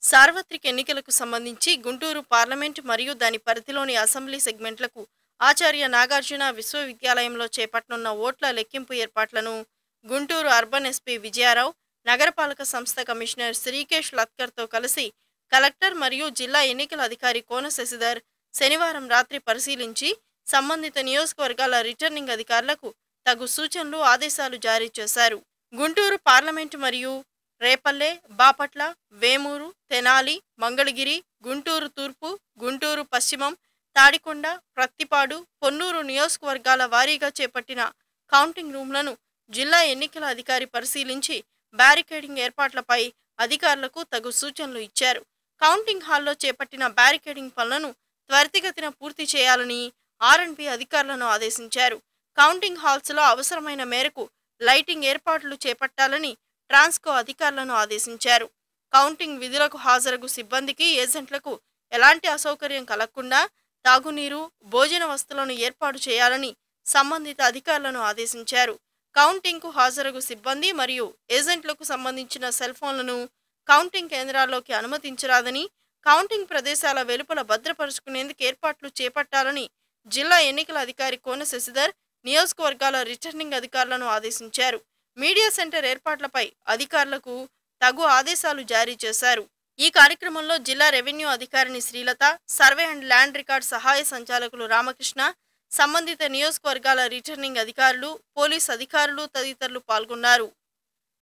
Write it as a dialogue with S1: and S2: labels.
S1: సార్వత్రిక ఎన్నికలకు సంబంధించి గుంటూరు పార్లమెంటు మరియు దాని పరిధిలోని అసెంబ్లీ సెగ్మెంట్లకు ఆచార్య నాగార్జున విశ్వవిద్యాలయంలో చేపట్టనున్న ఓట్ల లెక్కింపు ఏర్పాట్లను గుంటూరు అర్బన్ ఎస్పీ విజయారావు నగరపాలక సంస్థ కమిషనర్ శ్రీకేష్ లత్కర్తో కలిసి కలెక్టర్ మరియు జిల్లా ఎన్నికల అధికారి కోన శశిధర్ శనివారం రాత్రి పరిశీలించి సంబంధిత నియోజకవర్గాల రిటర్నింగ్ అధికారులకు తగు సూచనలు ఆదేశాలు జారీ చేశారు గుంటూరు పార్లమెంటు మరియు రేపల్లె బాపట్ల వేమూరు తెనాలి మంగళగిరి గుంటూరు తూర్పు గుంటూరు పశ్చిమం తాడికొండ ప్రత్తిపాడు పొన్నూరు నియోజకవర్గాల వారీగా చేపట్టిన కౌంటింగ్ రూమ్లను జిల్లా ఎన్నికల అధికారి పరిశీలించి బ్యారికేడింగ్ ఏర్పాట్లపై అధికారులకు తగు సూచనలు ఇచ్చారు కౌంటింగ్ హాల్లో చేపట్టిన బ్యారికేడింగ్ పనులను త్వరితగతిన పూర్తి చేయాలని ఆర్ఎండ్బి అధికారులను ఆదేశించారు కౌంటింగ్ హాల్స్లో అవసరమైన మేరకు లైటింగ్ ఏర్పాట్లు చేపట్టాలని ట్రాన్స్కో అధికారులను ఆదేశించారు కౌంటింగ్ విధులకు హాజరగు సిబ్బందికి ఏజెంట్లకు ఎలాంటి అసౌకర్యం కలగకుండా తాగునీరు భోజన వస్తువులను ఏర్పాటు చేయాలని సంబంధిత అధికారులను ఆదేశించారు కౌంటింగ్కు హాజరగు సిబ్బంది మరియు ఏజెంట్లకు సంబంధించిన సెల్ ఫోన్లను కౌంటింగ్ కేంద్రాల్లోకి అనుమతించరాదని కౌంటింగ్ ప్రదేశాల వెలుపల భద్రపరుచుకునేందుకు ఏర్పాట్లు చేపట్టాలని జిల్లా ఎన్నికల అధికారి కోన శశిధర్ నియోజకవర్గాల రిటర్నింగ్ అధికారులను ఆదేశించారు మీడియా సెంటర్ ఏర్పాట్లపై అధికారులకు తగు ఆదేశాలు జారీ చేశారు ఈ కార్యక్రమంలో జిల్లా రెవెన్యూ అధికారిని Srilatha survey and land record సహాయ సంచాలకులు రామకృష్ణ సంబంధిత నియోజకవర్గాల రిటర్నింగ్ అధికారులు పోలీస్ అధికారులు తదితరులు పాల్గొన్నారు